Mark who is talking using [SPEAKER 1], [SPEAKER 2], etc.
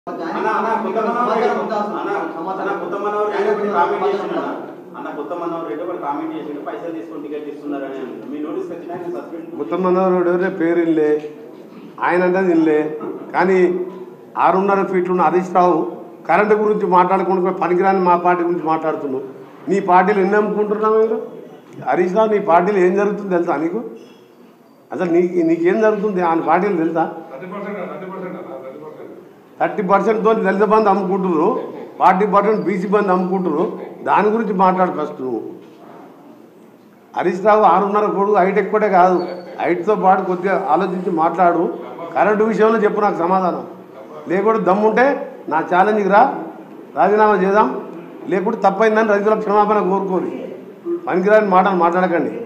[SPEAKER 1] అన్న అన్న కొత్త మనోహర్ రెడ్డి అన్న అన్న కొత్త మనోహర్ రెడ్డి ఒకటి కామెంట్ చేసిండు అన్న అన్న కొత్త మనోహర్ రెడ్డి ఒకటి కామెంట్ చేసిండు పైసలు తీసుకొని టికెట్ ఇస్తున్నారని అన్నాడు. మీ నోటీస్ వచ్చినా నేను సస్పెండ్
[SPEAKER 2] ఉత్తమ మనోహరుడు ఎవరే పేరు ఇల్లే ఆయన అంటే ఇల్లే కానీ ఆరున్నర ఫీట్లు ఉన్న హరీష్ రావు కరెంటు గురించి మాట్లాడుకుంటూ పనికిరాని మా పార్టీ గురించి మాట్లాడుతున్నావు నీ పార్టీలు ఎన్ని అమ్ముకుంటున్నావు మీరు హరీష్ రావు నీ పార్టీలో ఏం జరుగుతుంది తెలుసా నీకు అసలు నీకు నీకేం జరుగుతుంది ఆయన పార్టీలు తెలుసా
[SPEAKER 3] thirty percent thirty percent thirty percent
[SPEAKER 2] thirty పర్సెంట్తో దళిత బంధు అమ్ముకుంటున్నారు ఫార్టీ పర్సెంట్ బీసీ బంధు అమ్ముకుంటున్నారు దాని గురించి మాట్లాడు ఫస్ట్ నువ్వు హరీష్ రావు ఆరున్నర కొడుకు హైట్ ఎక్కువటే కాదు హైట్తో పాటు కొద్దిగా ఆలోచించి మాట్లాడు కరెంటు విషయంలో చెప్పు నాకు సమాధానం లేకుంటే దమ్ముంటే నా ఛాలెంజ్కి రా రాజీనామా చేద్దాం లేకుంటే తప్పైందని రైతుల క్షమాపణ కోరుకోని పనికిరాని మాటలు మాట్లాడకండి